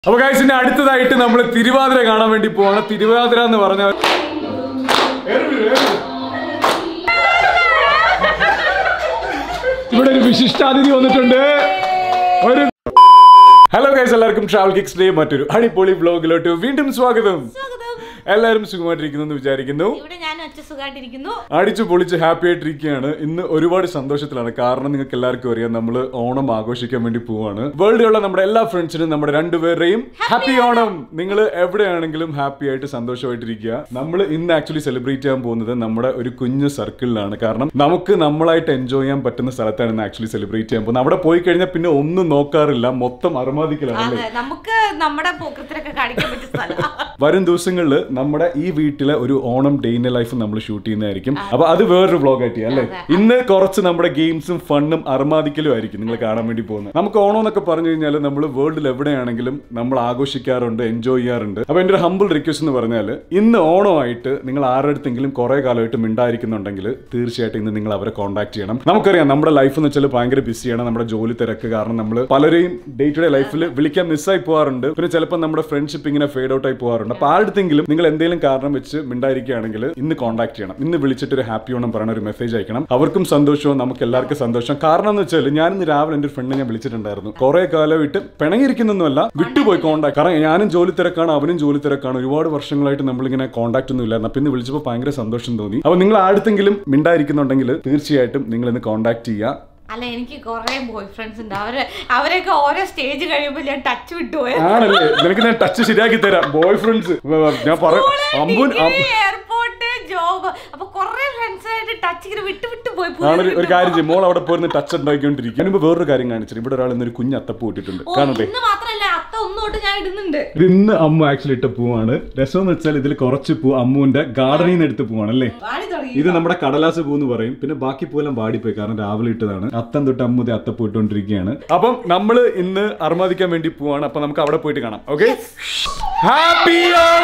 അപ്പൊ ഗൈസ് ഇനി അടുത്തതായിട്ട് നമ്മൾ തിരുവാതിര കാണാൻ വേണ്ടി പോവാണ് തിരുവാതിര എന്ന് പറഞ്ഞ ഇവിടെ ഒരു വിശിഷ്ടാതിഥി വന്നിട്ടുണ്ട് ഒരു ഹലോ ഗൈസ് എല്ലാവർക്കും ട്രാവൽ കിക്സ് ഡേ മറ്റൊരു അടിപൊളി ബ്ലോഗിലോട്ട് വീണ്ടും സ്വാഗതം എല്ലാവരും സുഖമായിട്ടിരിക്കുന്നു എന്ന് വിചാരിക്കുന്നു ഇവിടെ ഞാൻ ഒറ്റ സുഖമായിട്ടിരിക്കുന്നു അടിച്ചു പൊളിച്ച് ഹാപ്പി ആയിട്ടിരിക്കുകയാണ് ഇന്ന് ഒരുപാട് സന്തോഷത്തിലാണ് കാരണം നിങ്ങൾക്ക് എല്ലാവർക്കും അറിയാം നമ്മൾ ഓണം ആഘോഷിക്കാൻ വേണ്ടി പോവാണ് വേൾഡിലുള്ള നമ്മുടെ എല്ലാ ഫ്രണ്ട്സിനും നമ്മുടെ രണ്ടുപേരുടെയും ഹാപ്പി ഓണം നിങ്ങൾ എവിടെയാണെങ്കിലും ഹാപ്പി ആയിട്ട് സന്തോഷമായിട്ടിരിക്കുക നമ്മൾ ഇന്ന് ആക്ച്വലി സെലിബ്രേറ്റ് ചെയ്യാൻ പോകുന്നത് നമ്മുടെ ഒരു കുഞ്ഞു സർക്കിളിലാണ് കാരണം നമുക്ക് നമ്മളായിട്ട് എൻജോയ് ചെയ്യാൻ പറ്റുന്ന സ്ഥലത്താണ് ഇന്ന് ആക്ച്വലി സെലിബ്രേറ്റ് ചെയ്യാൻ പോകുന്നത് അവിടെ പോയി കഴിഞ്ഞാൽ പിന്നെ ഒന്നും നോക്കാറില്ല മൊത്തം അറുമാദിക്കലാണ് അല്ലേ അതെ നമുക്ക് നമ്മുടെ പോക്കത്തിലൊക്കെ കാണിക്കാൻ പറ്റിയ സ്ഥലം വരും ദിവസങ്ങളിൽ നമ്മുടെ ഈ വീട്ടിലെ ഒരു ഓണം ഡേ ഇൻ ലൈഫ് നമ്മൾ ഷൂട്ട് ചെയ്യുന്നതായിരിക്കും അപ്പൊ അത് വേറൊരു വ്ളോഗ് ആയിട്ട് അല്ലേ ഇന്ന് കുറച്ച് നമ്മുടെ ഗെയിംസും ഫണ്ണും അർമാദിക്കലും ആയിരിക്കും നിങ്ങൾ കാണാൻ വേണ്ടി പോകുന്നത് നമുക്ക് ഓണം എന്നൊക്കെ പറഞ്ഞു കഴിഞ്ഞാൽ നമ്മൾ വേൾഡിൽ എവിടെയാണെങ്കിലും നമ്മൾ ആഘോഷിക്കാറുണ്ട് എൻജോയ് ചെയ്യാറുണ്ട് അപ്പൊ എന്റെ ഒരു ഹമ്പിൾ റിക്വസ്റ്റ് എന്ന് പറഞ്ഞാൽ ഇന്ന് ഓണമായിട്ട് നിങ്ങൾ ആരുടെടുത്തെങ്കിലും കുറെ കാലമായിട്ട് മിണ്ടായിരിക്കുന്നുണ്ടെങ്കിൽ തീർച്ചയായിട്ടും ഇന്ന് നിങ്ങൾ അവരെ കോൺടാക്ട് ചെയ്യണം നമുക്കറിയാം നമ്മുടെ ലൈഫ് എന്ന് വെച്ചാൽ ഭയങ്കര ബിസിയാണ് നമ്മുടെ ജോലി തിരക്ക് കാരണം നമ്മൾ പലരെയും ഡേ ടു ഡേ ലൈഫിൽ വിളിക്കാൻ മിസ്സായി പോകാറുണ്ട് പിന്നെ ചിലപ്പോൾ നമ്മുടെ ഫ്രണ്ട്ഷിപ്പ് ഇങ്ങനെ ഫേഡ് ഔട്ട് ആയി പോകാറുണ്ട് അപ്പൊ ആരുടെങ്കിലും നിങ്ങൾ എന്തെങ്കിലും കാരണം വെച്ച് മിണ്ടായിരിക്കുകയാണെങ്കിൽ ഇന്ന് കോൺടാക്ട് ചെയ്യണം ഇന്ന് വിളിച്ചിട്ട് ഒരു ഹാപ്പി ഓണം പറയുന്ന ഒരു മെസ്സേജ് അയക്കണം അവർക്കും സന്തോഷവും നമുക്ക് എല്ലാവർക്കും സന്തോഷം കാരണം എന്ന് വെച്ചാൽ ഞാൻ ഇന്ന് രാവിലെ എൻ്റെ ഒരു ഫ്രണ്ടിനെ ഞാൻ വിളിച്ചിട്ടുണ്ടായിരുന്നു കുറെ കാലമായിട്ട് പിണങ്ങിയിരിക്കുന്നൊന്നുമല്ല വിട്ടുപോയി കോൺടാക്ട് കാരണം ഞാനും ജോലി തിരക്കാണ് അവനും ജോലി തിരക്കാണ് ഒരുപാട് വർഷങ്ങളായിട്ട് നമ്മളിങ്ങനെ കോൺടാക്ട് ഒന്നും ഇല്ലായിരുന്നു അപ്പൊ ഇന്ന് വിളിച്ചപ്പോൾ ഭയങ്കര സന്തോഷം തോന്നി അപ്പൊ നിങ്ങൾ ആടുത്തെങ്കിലും മിണ്ടായിരിക്കുന്നുണ്ടെങ്കിൽ തീർച്ചയായിട്ടും നിങ്ങൾ ഇന്ന് കോൺടാക്ട് ചെയ്യുക അല്ല എനിക്ക് കുറെ ബോയ് ഫ്രണ്ട്സ് ഉണ്ട് അവര് അവരൊക്കെ ഓരോ സ്റ്റേജ് കഴിയുമ്പോൾ ഞാൻ ടച്ച് വിട്ടുപോയി ആണല്ലേ നിനക്ക് ഞാൻ ടച്ച് ശരിയാക്കി തരാം ബോയ് ഫ്രണ്ട്സ് ഞാൻ പറയാം അമ്പുൻ അമ്പു- എയർപോർട്ട് ജോബ് അപ്പൊ കുറെ ഫ്രണ്ട്സ് ആയിട്ട് ടച്ച് ഇങ്ങനെ വിട്ടു വിട്ടു പോയി ആണ് ഒരു- ഒരു കാര്യം ചെയ്യും മോൾ അവിടെ പോയിരുന്ന് ടച്ച് ഉണ്ടാക്കിക്കൊണ്ടിരിക്കും അതിന് മുമ്പ് വേറൊരു കാര്യം കാണിച്ചിട്ട് ഇവിടെ ഒരാൾ ഇന്നൊരു കുഞ്ഞ് അത്തപ്പൂ ഇട്ടിട്ടുണ്ട് ഓ, കാണട്ടെ ഇന്ന് മാത്രല്ല അത്ത ഒന്നോട്ട് ഞാൻ ഇടുന്നുണ്ട് ഇത് ഇന്ന് അമ്മ ആക്ച്വലി ഇട്ട പൂവാണ് രസം എന്ന് വെച്ചാൽ ഇതിൽ കുറച്ച് പൂ അമ്മുവിന്റെ ഗാർഡനിൽ നിന്ന് എടുത്ത പൂവാണ് അല്ലേ വാടി തുടങ്ങി ഇത് നമ്മുടെ കടലാസ് പൂ എന്ന് പറയും പിന്നെ ബാക്കി പൂവെല്ലാം വാടിപ്പോയി കാരണം രാവിലെ ഇട്ടതാണ് അത്തം തൊട്ട് അമ്മ ഇത് അത്തപ്പൂ ഇട്ടുകൊണ്ടിരിക്കുകയാണ് അപ്പം നമ്മൾ ഇന്ന് അർമാദിക്കാൻ വേണ്ടി പോവാണ് അപ്പൊ നമുക്ക് അവിടെ പോയിട്ട് കാണാം ഓക്കെ ഹാപ്പി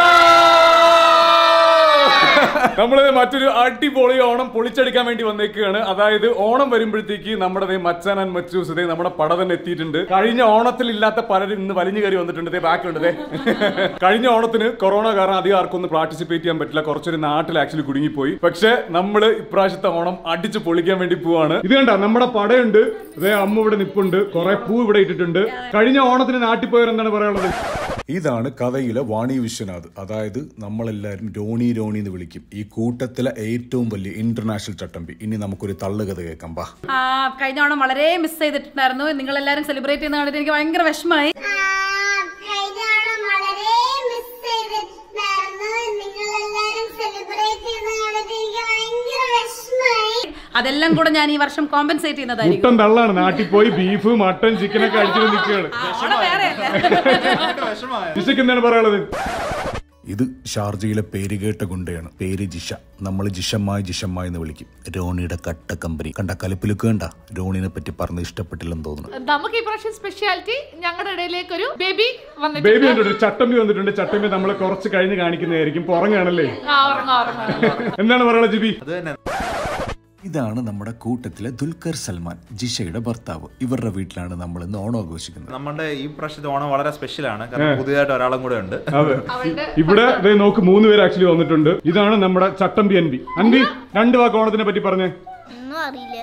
നമ്മള് മറ്റൊരു അടിപൊളി ഓണം പൊളിച്ചെടുക്കാൻ വേണ്ടി വന്നേക്കുകയാണ് അതായത് ഓണം വരുമ്പോഴത്തേക്ക് നമ്മുടെ ദേ മച്ചാൻ ആൻഡ് മച്ചൂസ് ദേ നമ്മുടെ പട തന്നെ എത്തിയിട്ടുണ്ട് കഴിഞ്ഞ ഓണത്തിൽ ഇല്ലാത്ത പലരും ഇന്ന് വലിഞ്ഞു കയറി വന്നിട്ടുണ്ട് ദേ ബാക്കിലുണ്ട് ദേ കഴിഞ്ഞ ഓണത്തിന് കൊറോണ കാരണം അധികം ആർക്കും ഒന്ന് പാർട്ടിസിപ്പേറ്റ് ചെയ്യാൻ പറ്റില്ല കുറച്ചൊരു നാട്ടിൽ ആക്ച്വലി കുടുങ്ങിപ്പോയി പക്ഷെ നമ്മൾ ഇപ്രാവശ്യത്തെ ഓണം അടിച്ച് പൊളിക്കാൻ വേണ്ടി പോവാണ് ഇത് കണ്ട നമ്മുടെ പടയുണ്ട് അതേ അമ്മ ഇവിടെ നിപ്പുണ്ട് കുറെ പൂ ഇവിടെ ഇട്ടിട്ടുണ്ട് കഴിഞ്ഞ ഓണത്തിന് നാട്ടിൽ പോയവരെന്താണ് പറയാനുള്ളത് ഇതാണ് കഥയിലെ വാണി വിശ്വനാഥ് അതായത് നമ്മളെല്ലാവരും രോണി രോണി എന്ന് വിളിക്കും ഈ കൂട്ടത്തിലെ ഏറ്റവും വലിയ ഇന്റർനാഷണൽ ചട്ടമ്പി ഇനി നമുക്കൊരു തള്ളുകഥ കേൾക്കാം ബാ ആ കഴിഞ്ഞ ഓണം വളരെ മിസ് ചെയ്തിട്ടുണ്ടായിരുന്നു നിങ്ങൾ എല്ലാവരും സെലിബ്രേറ്റ് ചെയ്യുന്ന കണ്ടിട്ട് എനിക്ക് ഭയങ്കര വിഷമമായി കഴിഞ്ഞ ഓണം വളരെ മിസ് ചെയ്തിട്ടുണ്ടായിരുന്നു നിങ്ങളെല്ലാരും സെലിബ്രേറ്റ് ചെയ്യുന്ന കണ്ടിട്ട് എനിക്ക് ഭയങ്കര വിഷമായി അതെല്ലാം കൂടെ ഞാൻ ഈ വർഷം കോമ്പൻസേറ്റ് ചെയ്യുന്നതായിരിക്കും മുട്ടൻ തള്ളാണ് നാട്ടിൽ പോയി ബീഫ് മട്ടൻ ചിക്കനൊക്കെ അടിച്ചിട്ട് നിൽക്കുകയാണ് ആ, ഓണം വേറെയല്ലേ ജിഷയ്ക്ക് എന്താണ് പറയാനുള്ളത് ഇത് ഷാർജയിലെ പേരുകേട്ട ഗുണ്ടയാണ് പേര് ജിഷ നമ്മൾ ജിഷമ്മായി ജിഷമ്മായി എന്ന് വിളിക്കും രോണിയുടെ കട്ട കമ്പനി കണ്ട കലിപ്പിലുക്ക് കണ്ട രോണിനെ പറ്റി പറഞ്ഞ് ഇഷ്ടപ്പെട്ടില്ലെന്ന് തോന്നുന്നു നമുക്ക് ഈ പ്രാവശ്യം സ്പെഷ്യാലിറ്റി ഞങ്ങളുടെ ഇടയിലേക്ക് ഒരു ബേബി വന്നിട്ട് ബേബി വന്നിട്ടുണ്ട് ചട്ടമ്പി വന്നിട്ടുണ്ട് ചട്ടമ്പി നമ്മൾ കുറച്ച് കഴിഞ്ഞ് കാണിക്കുന്നതായിരിക്കും പുറങ്ങാണല്ലേ ആ, ഉറങ്ങാം, ഉറങ്ങാം, ഉറങ്ങാം. എന്താണ് പറയാനുള്ളത് ജിബി ഇതാണ് നമ്മുടെ കൂട്ടത്തിലെ ദുൽഖർ സൽമാൻ ജിഷയുടെ ഭർത്താവ് ഇവരുടെ വീട്ടിലാണ് നമ്മൾ ഇന്ന് ഓണം ആഘോഷിക്കുന്നത് നമ്മുടെ ഈ പ്രാവശ്യത്തെ ഓണം വളരെ സ്പെഷ്യലാണ് കാരണം പുതിയതായിട്ട് ഒരാളും കൂടെ ഉണ്ട് അതെ ഇവിടെ ദേ നോക്ക് മൂന്ന് പേര് ആക്ച്വലി വന്നിട്ടുണ്ട് ഇതാണ് നമ്മുടെ ചട്ടമ്പി അൻവി അൻവി രണ്ട് വാക്ക് ഓണത്തിനെ പറ്റി പറഞ്ഞേ ഒന്നും അറിയില്ല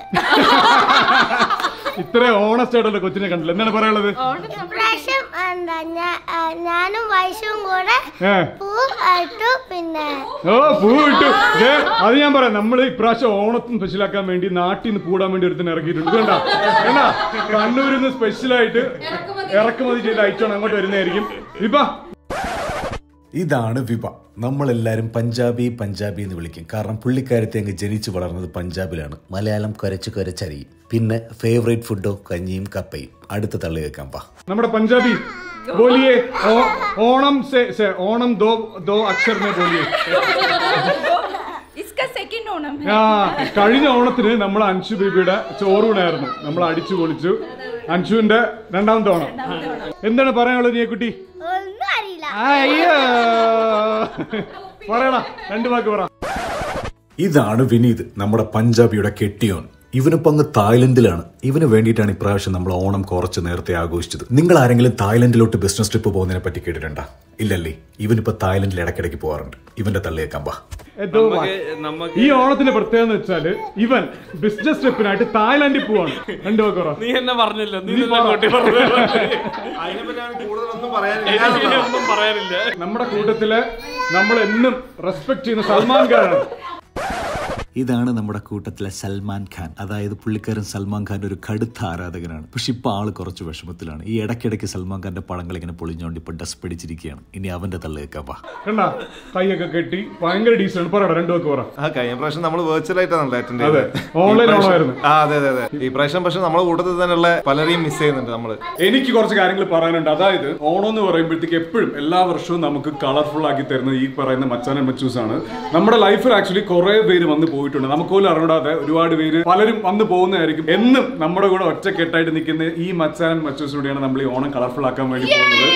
ഇത്ര ഓണസ്റ്റ് ആയിട്ടുള്ള കൊച്ചിനെ കണ്ടില്ല എന്താണ് പറയാനുള്ളത് ഇപ്രാവശ്യം എന്താ ഞാ- ആ, ഞാനും വയസ്സും കൂടെ ഏ പൂ ഇട്ടു പിന്നെ ഓ പൂ ഇട്ടു ദേ, അത് ഞാൻ പറയാം നമ്മൾ ഇപ്രാവശ്യം ഓണത്തിന് സ്പെഷ്യലാക്കാൻ വേണ്ടി നാട്ടിൽ നിന്ന് കൂടാൻ വേണ്ടി ഒരുത്തിന് ഇറക്കിയിട്ടുണ്ട് കണ്ട കണ്ട കണ്ണൂരിൽ നിന്ന് സ്പെഷ്യലായിട്ട് ഇറക്കുമതി ചെയ്ത് അയച്ചോണം അങ്ങോട്ട് വരുന്നതായിരിക്കും വിപ ഇതാണ് വിപ നമ്മളെല്ലാരും പഞ്ചാബി പഞ്ചാബി എന്ന് വിളിക്കും കാരണം പുള്ളിക്കാരത്തെ അങ്ങ് ജനിച്ചു വളർന്നത് പഞ്ചാബിലാണ് മലയാളം കുരച്ച് കുരച്ചറിയും പിന്നെ ഫേവറേറ്റ് ഫുഡോ കഞ്ഞിയും കപ്പയും അടുത്ത തള്ളി കേൾക്കാം പാ നമ്മുടെ പഞ്ചാബി ബോലിയേ ഓ- ഓണം സെ സെ ഓണം ദോ ദോ അക്ഷർ മേ ബോലിയേ സെക്കൻഡ് ഓണം ആ കഴിഞ്ഞ ഓണത്തിന് നമ്മൾ അൻഷു ബേബിയുടെ ചോറൂണായിരുന്നു നമ്മൾ അടിച്ചു പൊളിച്ചു അൻഷുവിന്റെ രണ്ടാമത്തെ ഓണം എന്താണ് പറയാനുള്ളത് നീ കുട്ടി ഒന്നും അറിയില്ല അയ്യോ പറയടാ രണ്ടു വാക്ക് പറ ഇതാണ് വിനീത് നമ്മുടെ പഞ്ചാബിയുടെ കെട്ടിയോൻ ഇവനിപ്പോ അങ്ങ് തായ്ലൻഡിലാണ് ഇവന് വേണ്ടിയിട്ടാണ് ഇപ്രാവശ്യം നമ്മൾ ഓണം കുറച്ച് നേരത്തെ ആഘോഷിച്ചത് നിങ്ങൾ ആരെങ്കിലും തായ്ലൻഡിലോട്ട് ബിസിനസ് ട്രിപ്പ് പോകുന്നതിനെ പറ്റി കേട്ടിട്ടുണ്ടോ ഇല്ലല്ലേ ഇവനിപ്പോ തായ്ലൻഡിൽ ഇടയ്ക്കിടയ്ക്ക് പോകാറുണ്ട് ഇവന്റെ തള്ളിയേക്കാൻ വാ ഈ ഓണത്തിന്റെ പ്രത്യേകത എന്ന് വെച്ചാല് ഇവൻ ബിസിനസ് ട്രിപ്പിനായിട്ട് തായ്ലാന്റിൽ പോവാണ് രണ്ടു വാക്കുറ നീ എന്നെ പറഞ്ഞില്ല നീ നീ തന്നെ പറ. കൂട്ടി പറഞ്ഞു അതിനെപ്പറ്റിയാണ് കൂടുതലൊന്നും പറയാനില്ല ഒന്നും പറയാനില്ല നമ്മുടെ കൂട്ടത്തില് നമ്മൾ എന്നും റെസ്പെക്ട് ചെയ്യുന്ന സൽമാൻ ഖാനാണ് ഇതാണ് നമ്മുടെ കൂട്ടത്തിലെ സൽമാൻ ഖാൻ അതായത് പുള്ളിക്കാരൻ സൽമാൻ ഖാന്റെ ഒരു കടുത്ത ആരാധകനാണ് പക്ഷെ ഇപ്പൊ ആള് കുറച്ച് വിഷമത്തിലാണ് ഈ ഇടയ്ക്കിടയ്ക്ക് സൽമാൻ ഖാന്റെ പടങ്ങൾ ഇങ്ങനെ പൊളിഞ്ഞോണ്ട് ഇപ്പൊ ഡസ് പിടിച്ചിരിക്കുകയാണ് ഇനി അവന്റെ തള്ളിയേക്കാൻ വാ കണ്ട കൈയൊക്കെ കെട്ടി ഭയങ്കര ഡീസന്റ് പറയടാ രണ്ടു വാക്ക് പറ ആ കഴിഞ്ഞ പ്രാവശ്യം നമ്മൾ വെർച്വൽ ആയിട്ടാണല്ലോ അറ്റൻഡ് അതെ. Online ഓണമായിരുന്നു. ആ അതെ അതെ അതെ ഈ പ്രാവശ്യം പക്ഷെ നമ്മളെ കൂട്ടത്തിൽ തന്നെയുള്ള പലരെയും മിസ് ചെയ്യുന്നുണ്ട് നമ്മള് എനിക്ക് കുറച്ച് കാര്യങ്ങൾ പറയാനുണ്ട് അതായത് ഓണം എന്ന് പറയുമ്പോഴത്തേക്ക് എപ്പോഴും എല്ലാ വർഷവും നമുക്ക് കളർഫുൾ ആക്കി തരുന്നത് ഈ പറയുന്ന മച്ചാനൻ മച്ചൂസ് ആണ് നമ്മുടെ ലൈഫിൽ ആക്ച്വലി കുറെ പേര് വന്ന് പോയിട്ടുണ്ട് നമുക്ക് പോലും അറിഞ്ഞൂടാതെ ഒരുപാട് പേര് പലരും വന്ന് പോകുന്നതായിരിക്കും എന്നും നമ്മുടെ കൂടെ ഒറ്റക്കെട്ടായിട്ട് നിൽക്കുന്ന ഈ മച്ചാനൻ മച്ചൂസിലൂടെയാണ് നമ്മൾ ഈ ഓണം കളർഫുൾ ആക്കാൻ വേണ്ടി പോകുന്നത്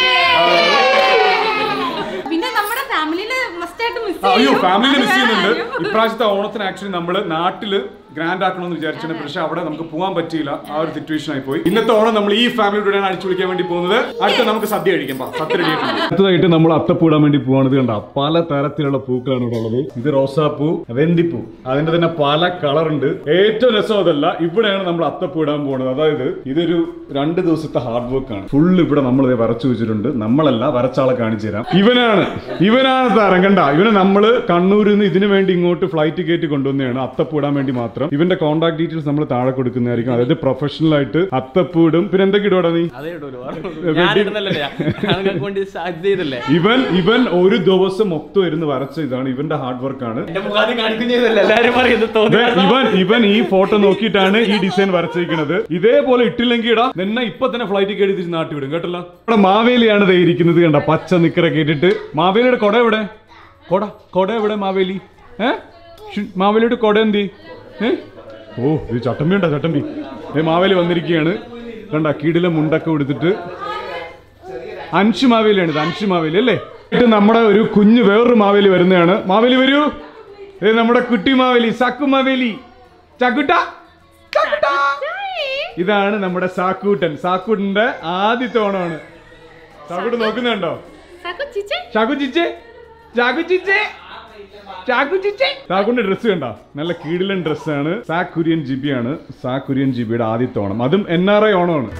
പിന്നെ നമ്മുടെ ഫാമിലിയില് മസ്റ്റായിട്ട് മിസ് ആ, അയ്യോ ഫാമിലി മിസ് ചെയ്യുന്നുണ്ട് ഇപ്രാവശ്യത്തെ ഓണത്തിന് ആക്ച്വലി നമ്മള് നാട്ടില് ഗ്രാൻഡ് ആക്കണമെന്ന് വിചാരിച്ചിട്ടുണ്ട് പക്ഷെ അവിടെ നമുക്ക് പോകാൻ പറ്റിയില്ല ആ ഒരു സിറ്റുവേഷൻ ആയി പോയി ഇന്നത്തെ ഓണം നമ്മൾ ഈ ഫാമിലിയോടെയാണ് അടിച്ചു വിളിക്കാൻ വേണ്ടി പോകുന്നത് അടുത്ത നമുക്ക് സദ്യ കഴിക്കാം വാ, സദ്യ ready ആയിട്ടുണ്ട്. അടുത്തതായിട്ട് നമ്മൾ അത്തപ്പൂടാൻ വേണ്ടി പോവാണത് കണ്ട പല തരത്തിലുള്ള പൂക്കളാണ് ഇവിടെ ഉള്ളത് ഇത് റോസാപ്പൂ വെന്തിപ്പൂ അതിന്റെ തന്നെ പല കളർ ഉണ്ട് ഏറ്റവും രസം അതല്ല ഇവിടെയാണ് നമ്മൾ അത്തപ്പൂടാൻ പോകുന്നത് അതായത് ഇതൊരു രണ്ട് ദിവസത്തെ ഹാർഡ് വർക്ക് ആണ് ഫുൾ ഇവിടെ നമ്മൾ ദേ വരച്ചു വെച്ചിട്ടുണ്ട് നമ്മളല്ല വരച്ചാളെ കാണിച്ചു തരാം ഇവനാണ് ഇവനാണ് താരം കണ്ട ഇവനെ നമ്മള് കണ്ണൂരിൽ നിന്ന് ഇതിനു വേണ്ടി ഇങ്ങോട്ട് ഫ്ലൈറ്റ് കയറ്റി കൊണ്ടുവന്നതാണ് അത്തപ്പൂടാൻ വേണ്ടി മാത്രം ഇവന്റെ കോൺടാക്ട് ഡീറ്റെയിൽസ് നമ്മൾ താഴെ കൊടുക്കുന്നതായിരിക്കും അതായത് പ്രൊഫഷണൽ ആയിട്ട് അത്തപ്പൂടും പിന്നെ എന്തൊക്കെ ഇടുവാടാ നീ അതേ ഇടുള്ളൂ ഞാൻ ഇടുന്നല്ലേ ഞങ്ങൾക്ക് വേണ്ടി സാധ്യത ചെയ്തല്ലേ ഇവൻ ഇവൻ ഒരു ദിവസം മൊത്തം ഇരുന്ന് വരച്ച ഇതാണ് ഇവന്റെ ഹാർഡ് വർക്ക് ആണ് എന്റെ മുഖാതി കാണിക്കും ചെയ്തല്ലേ എല്ലാരും പറയുന്നത് ദേ, തോന്നി ഇവൻ ഇവൻ ഈ ഫോട്ടോ നോക്കിയിട്ടാണ് ഈ ഡിസൈൻ വരച്ചിരിക്കുന്നത് ഇതേപോലെ ഇട്ടില്ലെങ്കിൽ ഇടാ നിന്നെ ഇപ്പൊ തന്നെ ഫ്ലൈറ്റ് കയറി തിരിച്ച് നാട്ടി വിടും കേട്ടല്ലോ ഇവിടെ മാവേലിയാണ് ദേ ഇരിക്കുന്നത് കണ്ട പച്ച നിക്കറൊക്കെ ഇട്ടിട്ട് മാവേലിയുടെ കൊട എവിടെ കൊട കൊട എവിടെ മാവേലി ഏ ഷ്- മാവേലിയുടെ കൊട എന്തി ഏ ഓ ഇത് ചട്ടമ്പി ഉണ്ടോ ചട്ടമ്പി ഏ മാവേലി വന്നിരിക്കുകയാണ് കണ്ട കീടിലെ മുണ്ടൊക്കെ എടുത്തിട്ട് അൻഷു മാവേലിയാണ് ഇത് അൻഷു മാവേലി അല്ലേ ഇത് നമ്മുടെ ഒരു കുഞ്ഞ് വേറൊരു മാവേലി വരുന്നതാണ് മാവേലി വരൂ ഇത് നമ്മുടെ കുട്ടി മാവേലി സക്കു മാവേലി ചക്കുട്ട ചക്കുട്ട. ഇതാണ് നമ്മുടെ സാക്കൂട്ടൻ സാക്കൂട്ടന്റെ ആദ്യത്തെ ഓണമാണ് സാക്കൂട്ട് നോക്കുന്നുണ്ടോ ചാക്കു ചിച്ചേ ചാക്കു ചിച്ചേ ചാക്കു ചിച്ചേ സാക്കുന്റെ ഡ്രസ്സ് കണ്ടോ നല്ല കീടിലൻ ഡ്രസ്സാണ് സാ കുര്യൻ ജിബിയാണ് സാ കുര്യൻ ജിബിയുടെ ആദ്യത്തെ ഓണം അതും എൻ ആർ ഐ ഓണമാണ്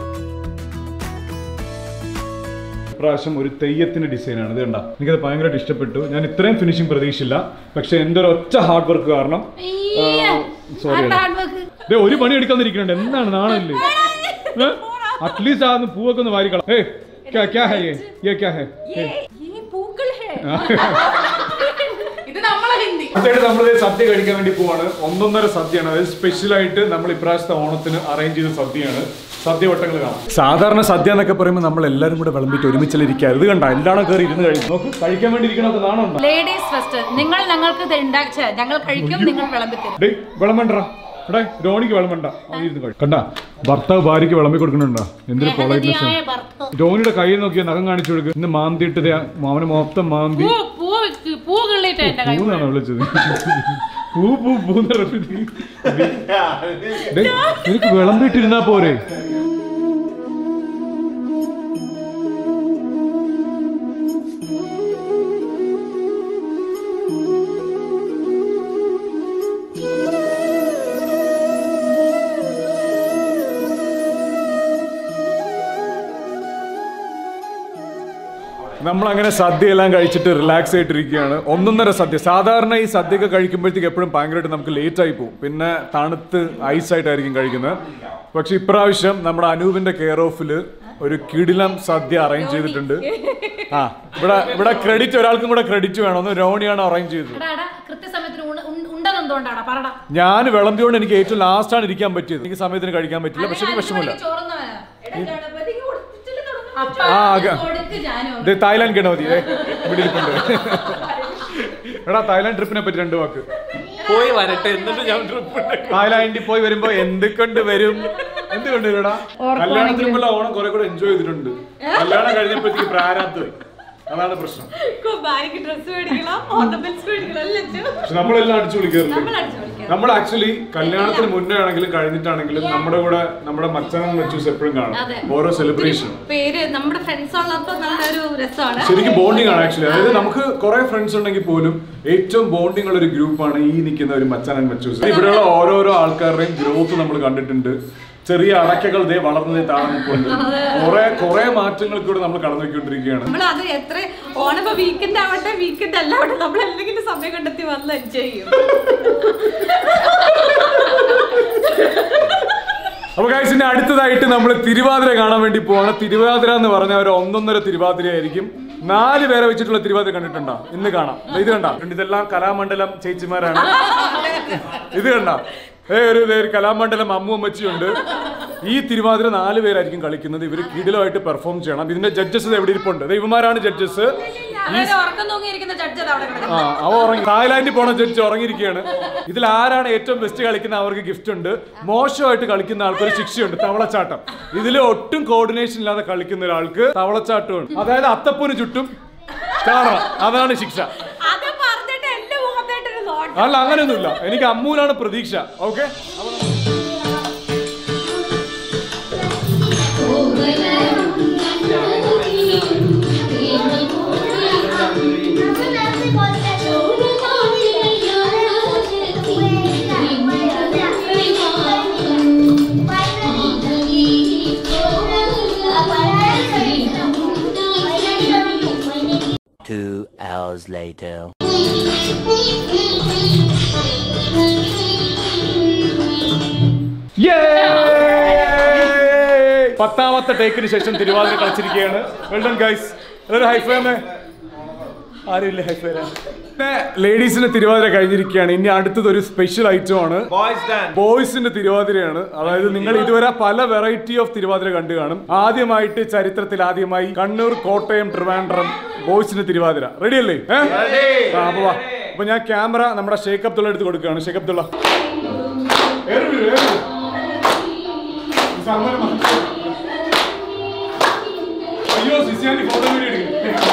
പ്രാവശ്യം ഒരു തെയ്യത്തിന്റെ ഡിസൈനാണ് ഇത് കണ്ട എനിക്കത് ഭയങ്കരമായിട്ട് ഇഷ്ടപ്പെട്ടു ഞാൻ ഇത്രയും ഫിനിഷിംഗ് പ്രതീക്ഷിച്ചില്ല പക്ഷെ എന്റെ ഒരു ഒറ്റ ഹാർഡ് വർക്ക് കാരണം സോറി ഒരു പണി എടുക്കാന്നിരിക്കുന്നുണ്ട് എന്താണ് നാണല്ലേ അറ്റ്ലീസ്റ്റ് ആ ഒന്ന് പൂവൊക്കെ ഒന്ന് വാരിക്കളാം ഏ ക്യാ ക്യാ ഹേ യേ? യേ ക്യാ ഹേ ഏ. ഇത് നമ്മളെ ഹിന്ദി അടുത്തായിട്ട് നമ്മൾ സദ്യ കഴിക്കാൻ വേണ്ടി പോവാണ് ഒന്നൊന്നര സദ്യയാണ് അതായത് സ്പെഷ്യൽ ആയിട്ട് നമ്മൾ ഇപ്രാവശ്യത്തെ ഓണത്തിന് അറേഞ്ച് ചെയ്ത സദ്യയാണ് സദ്യ വട്ടങ്ങൾ കാണാം സാധാരണ സദ്യ എന്നൊക്കെ പറയുമ്പോൾ നമ്മൾ എല്ലാവരും കൂടെ വിളമ്പിട്ട് ഒരുമിച്ചിലിരിക്കുക ഇത് കണ്ട എല്ലാണോ കയറി ഇരുന്ന് കഴിക്കും നോക്ക് കഴിക്കാൻ വേണ്ടി ഇരിക്കണമൊക്കെ നാണുണ്ടോ ലേഡീസ് ഫസ്റ്റ് നിങ്ങൾ ഞങ്ങൾക്ക് ഇത് ഉണ്ടാക്കിച്ച ഞങ്ങൾ കഴിക്കും നിങ്ങൾ വിളമ്പി തരും ഡേയ് വിളമ്പണ്ട എടേ രോണിക്ക് വിളമ്പണ്ട അത് ഇരുന്ന് കഴി കണ്ട ഭർത്താവ് ഭാര്യയ്ക്ക് വിളമ്പി കൊടുക്കണുണ്ടോ എന്തൊരു പൊളൈറ്റ്നെസ് രോണിയുടെ കയ്യിൽ നോക്കിയ നഖം കാണിച്ചു കൊടുക്കുക ഇന്ന് മാന്തിയിട്ട് ദേ അവന് മൊത്തം മാന്തി പൂ പൂ വെക്ക്, പൂ കിള്ളിട്ട് എന്റെ കൈ പൂന്നാണോ വിളിച്ചത് പൂ പൂ പൂന്ന് റെപ്പി നിനക്ക് വിളമ്പിട്ടിരുന്നാ പോരെ നമ്മൾ അങ്ങനെ സദ്യ എല്ലാം കഴിച്ചിട്ട് റിലാക്സ് ആയിട്ടിരിക്കുകയാണ് ഒന്നൊന്നര സദ്യ സാധാരണ ഈ സദ്യയൊക്കെ കഴിക്കുമ്പോഴത്തേക്ക് എപ്പോഴും ഭയങ്കരമായിട്ട് നമുക്ക് ലേറ്റ് ആയി പോകും പിന്നെ തണുത്ത് ഐസ് ആയിട്ടായിരിക്കും കഴിക്കുന്നത് പക്ഷെ ഇപ്രാവശ്യം നമ്മുടെ അനൂപിന്റെ കെയർ ഓഫിൽ ഒരു കിടിലം സദ്യ അറേഞ്ച് ചെയ്തിട്ടുണ്ട് ആ ഇവിടെ ഇവിടെ ക്രെഡിറ്റ് ഒരാൾക്കും കൂടെ ക്രെഡിറ്റ് വേണം ഒന്ന് രോണിയാണ് അറേഞ്ച് ചെയ്തത് എടാ, എടാ, കൃത്യസമയത്തിന് ഉണ്ട- ഉണ്ട- ഉണ്ടെന്നെന്തുകൊണ്ടാടാ പറടാ ഞാൻ വിളമ്പിയോണ്ട് എനിക്ക് ഏറ്റവും ലാസ്റ്റ് ആണ് ഇരിക്കാൻ പറ്റിയത് എനിക്ക് സമയത്തിന് കഴിക്കാൻ പറ്റില്ല പക്ഷെ എനിക്ക് വിഷമമില്ല ആ, ആക- ഇത് തായ്ലാൻഡ് ഗണപതി ഏ, ഇവിടെ ഇരിപ്പുണ്ട് എടാ തായ്ലാൻഡ് ട്രിപ്പിനെ പറ്റി രണ്ട് വാക്ക് പോയി വരട്ടെ എന്നിട്ട് ഞാൻ ട്രിപ്പ് തായ്ലാൻഡിൽ പോയി വരുമ്പോ എന്തൊക്കെ വരും എന്തുകൊണ്ട് വരൂടാ കല്യാണത്തിന് മുമ്പ് ഓണം കുറെ കൂടെ എൻജോയ് ചെയ്തിട്ടുണ്ട് കല്യാണം കഴിഞ്ഞപ്പോഴത്തേക്ക് പ്രാരാബ്ധമായി അതാണ് പ്രശ്നം ഭാര്യക്ക് ഡ്രസ് മേടിക്കണം ഓർണമെന്റ്സ് മേടിക്കണം എല്ലാം ചെയ്യണം. പക്ഷെ നമ്മളെല്ലാം അടിച്ചു നമ്മൾ വിളിക്കാറുണ്ട് അടിച്ചു പൊളിക്കാം. നമ്മൾ ആക്ച്വലി കല്യാണത്തിന് മുന്നേ ആണെങ്കിലും കഴിഞ്ഞിട്ടാണെങ്കിലും നമ്മുടെ കൂടെ നമ്മുടെ മച്ചാനും മച്ചൂസ് എപ്പോഴും കാണും അതെ. ഓരോ സെലിബ്രേഷൻ പേര് നമ്മുടെ ഫ്രണ്ട്സ് ഉള്ളപ്പോ നല്ലൊരു രസമാണ് ശരിക്കും ബോണ്ടിങ് ആണ് ആക്ച്വലി അതായത് നമുക്ക് കുറെ ഫ്രണ്ട്സ് ഉണ്ടെങ്കിൽ പോലും ഏറ്റവും ബോണ്ടിങ് ഉള്ള ഒരു ഗ്രൂപ്പാണ് ഈ നിൽക്കുന്ന ഒരു മച്ചാൻ ആൻഡ് മച്ചൂസ് ഇവിടെയുള്ള ഓരോരോ ആൾക്കാരുടെയും ഗ്രോത്ത് നമ്മൾ കണ്ടിട്ടുണ്ട് ചെറിയ അടക്കകൾ ദേ വളർന്നതേ താഴെ നിൽപ്പുണ്ട് കുറെ കുറെ മാറ്റങ്ങൾ കൂടെ നമ്മൾ കടന്നു പോയിക്കൊണ്ടിരിക്കുകയാണ് നമ്മൾ അത് എത്ര ഓണിപ്പോ വീക്കെൻഡ് ആവട്ടെ വീക്കെൻഡ് അല്ലാവട്ടെ നമ്മൾ എന്തെങ്കിലും സമയം കണ്ടെത്തി വന്ന് എൻജോയ് ചെയ്യും അപ്പൊ guys, ഇനി അടുത്തതായിട്ട് നമ്മൾ തിരുവാതിര കാണാൻ വേണ്ടി പോവാണ് തിരുവാതിര എന്ന് പറഞ്ഞ ഒരു ഒന്നൊന്നര തിരുവാതിര ആയിരിക്കും നാല് പേരെ വെച്ചിട്ടുള്ള തിരുവാതിര കണ്ടിട്ടുണ്ടോ ഇന്ന് കാണാം ദേ ഇത് കണ്ട ഇതെല്ലാം കലാമണ്ഡലം ചേച്ചിമാരാണ് ഇത് കണ്ട ഏ ഒരു ദേ ഒരു കലാമണ്ഡലം അമ്മു അമ്മച്ചിയുണ്ട് ഈ തിരുവാതിര നാല് പേരായിരിക്കും കളിക്കുന്നത് ഇവർ കിടിലമായിട്ട് പെർഫോം ചെയ്യണം ഇതിന്റെ ജഡ്ജസ് എവിടെ ഇരിപ്പുണ്ട് ദേ ഇവന്മാരാണ് ജഡ്ജസ് അതായത് ഉറക്കം തൂങ്ങിയിരിക്കുന്ന ജഡ്ജ് അവിടെ കിടക്കുന്നു ആ അവ ഉറങ്ങി തായ്ലാന്റിൽ പോണ ജഡ്ജ് ഉറങ്ങിയിരിക്കുകയാണ് ഇതിൽ ആരാണ് ഏറ്റവും ബെസ്റ്റ് കളിക്കുന്ന അവർക്ക് ഗിഫ്റ്റ് ഉണ്ട് മോശമായിട്ട് കളിക്കുന്ന ആൾക്ക് ഒരു ശിക്ഷയുണ്ട് തവളച്ചാട്ടം ഇതിൽ ഒട്ടും കോർഡിനേഷൻ ഇല്ലാതെ കളിക്കുന്ന ഒരാൾക്ക് തവളച്ചാട്ടമുണ്ട് അതായത് അത്തപ്പൂന് ചുറ്റും ചാടണം അതാണ് ശിക്ഷ അത് പറഞ്ഞിട്ട് എന്റെ മുഖത്തായിട്ടൊരു നോട്ടം അല്ല അങ്ങനെയൊന്നുമില്ല എനിക്ക് അമ്മൂനാണ് പ്രതീക്ഷ ഓക്കെ Two hours later. പത്താമത്തെ ടേക്കിന് ശേഷം തിരുവാതിര കളിച്ചിരിക്കുകയാണ് വെൽഡൺ ഗൈസ് ഒരു ഹൈഫേമേ ആരുമില്ല ഹൈഫേ പിന്നെ ലേഡീസിന്റെ തിരുവാതിര കഴിഞ്ഞിരിക്കുകയാണ് ഇനി അടുത്തത് ഒരു സ്പെഷ്യൽ ഐറ്റം ആണ് ബോയ്സ് ഡാൻസ് ബോയ്സിന്റെ തിരുവാതിരയാണ് അതായത് നിങ്ങൾ ഇതുവരെ പല വെറൈറ്റി ഓഫ് തിരുവാതിര കണ്ടു കാണും ആദ്യമായിട്ട് ചരിത്രത്തിൽ ആദ്യമായി കണ്ണൂർ കോട്ടയം ട്രിവാൻഡ്രം ബോയ്സിന്റെ തിരുവാതിര റെഡി അല്ലേ ഏ? ആ, അപ്പൊ വാ. അപ്പൊ ഞാൻ ക്യാമറ നമ്മുടെ ഷേഖ് അബ്ദുള്ള എടുത്ത് കൊടുക്കുകയാണ് ഷേഖ് അബ്ദുള്ള ഏറ് വീഴ്, ഏറ് വീഴ്. ഈ സൽമാൻ മതി. അയ്യോ സിസിയാന്റി ഫോട്ടോ വീഡിയോ എടുക്കുന്നു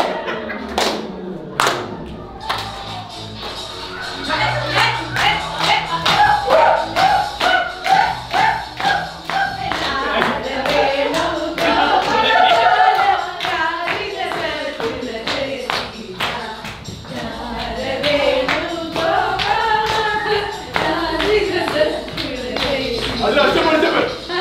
അതിൽ അച്ഛൻ പഠിച്ചപ്പോ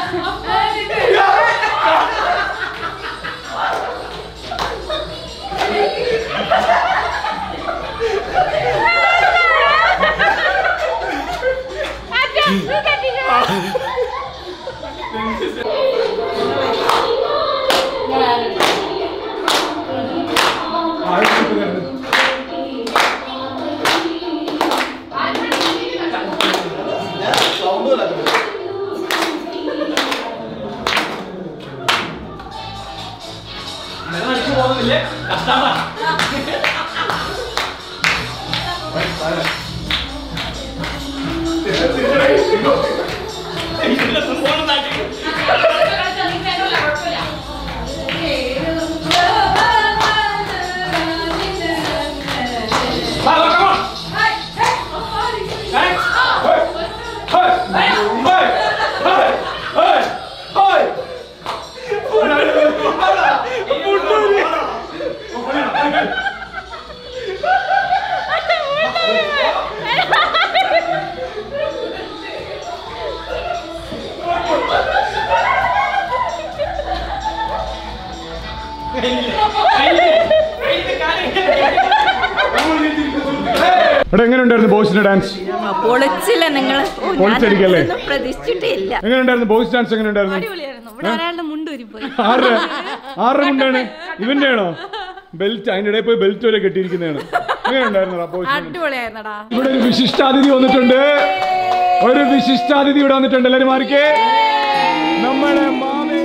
എടാ എങ്ങനെയുണ്ടായിരുന്നു ബോയ്സിന്റെ ഡാൻസ് പൊളിച്ചില്ല നിങ്ങൾ പൊളിച്ചടിക്കല്ലേ? പ്രതീക്ഷിച്ചിട്ടില്ല എങ്ങനെയുണ്ടായിരുന്നു ബോയ്സ് ഡാൻസ് എങ്ങനെയുണ്ടായിരുന്നു അടിപൊളിയായിരുന്നു ഇവിടെ ഒരാളുടെ മുണ്ടൂരിപ്പോയി ആരുടെ ആരുടെ മുണ്ടാണ് ഇവന്റെ ആണോ ബെൽറ്റ് അതിന്റെ ഇടയിൽ പോയി ബെൽറ്റ് വരെ കെട്ടിയിരിക്കുന്നതാണ് എങ്ങനെയുണ്ടായിരുന്നു ബോയ്സ് അടിപൊളിയായിരുന്നടാ ഇവിടെ ഒരു വിശിഷ്ടാതിഥി വന്നിട്ടുണ്ട് ഒരു വിശിഷ്ടാതിഥി ഇവിടെ വന്നിട്ടുണ്ട് എല്ലാരും മാറിക്കേ നമ്മുടെ മാമേ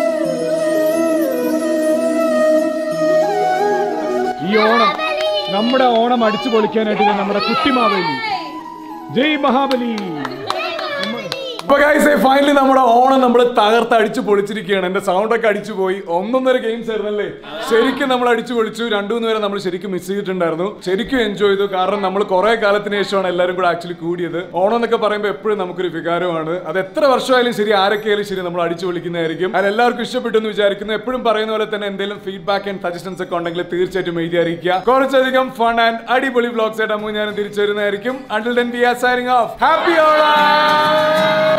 ഈ ഓണം നമ്മ നമ്മുടെ ഓണം അടിച്ചു പൊളിക്കാനായിട്ട് ഇത് നമ്മുടെ കുട്ടിമാവേലി ജയ് മഹാബലി അപ്പൊ ഫൈനലി നമ്മുടെ ഓണം നമ്മൾ തകർത്ത് അടിച്ചു പൊളിച്ചിരിക്കുകയാണ് എന്റെ സൗണ്ട് ഒക്കെ അടിച്ചു പോയി ഒന്നൊന്നര ഗെയിംസ് ആയിരുന്നല്ലേ ശരിക്കും നമ്മൾ അടിച്ചു പൊളിച്ചു രണ്ടു മൂന്ന് പേരെ നമ്മൾ ശരിക്കും മിസ് ചെയ്തിട്ടുണ്ടായിരുന്നു ശരിക്കും എൻജോയ് ചെയ്തു കാരണം നമ്മൾ കുറെ കാലത്തിന് ശേഷമാണ് എല്ലാവരും കൂടെ ആക്ച്വലി കൂടിയത് ഓണം എന്നൊക്കെ പറയുമ്പോൾ എപ്പോഴും നമുക്കൊരു വികാരമാണ് അത് എത്ര വർഷമായാലും ശരി ആരൊക്കെയായാലും ശരി നമ്മൾ അടിച്ചു പൊളിക്കുന്നതായിരിക്കും അത് എല്ലാവർക്കും ഇഷ്ടപ്പെട്ടു എന്ന് വിചാരിക്കുന്നു എപ്പോഴും പറയുന്ന പോലെ തന്നെ എന്തെങ്കിലും ഫീഡ്ബാക്ക് ആൻഡ് സജഷൻസ് ഒക്കെ ഉണ്ടെങ്കിൽ തീർച്ചയായിട്ടും എഴുതി അറിയിക്കുക കുറച്ചധികം ഫൺ ആൻഡ് അടിപൊളി ബ്ലോഗ്സ് ആയിട്ട് അമ്മു ഞാൻ തിരിച്ചു വരുന്നതായിരിക്കും until then B R signing off happy Onam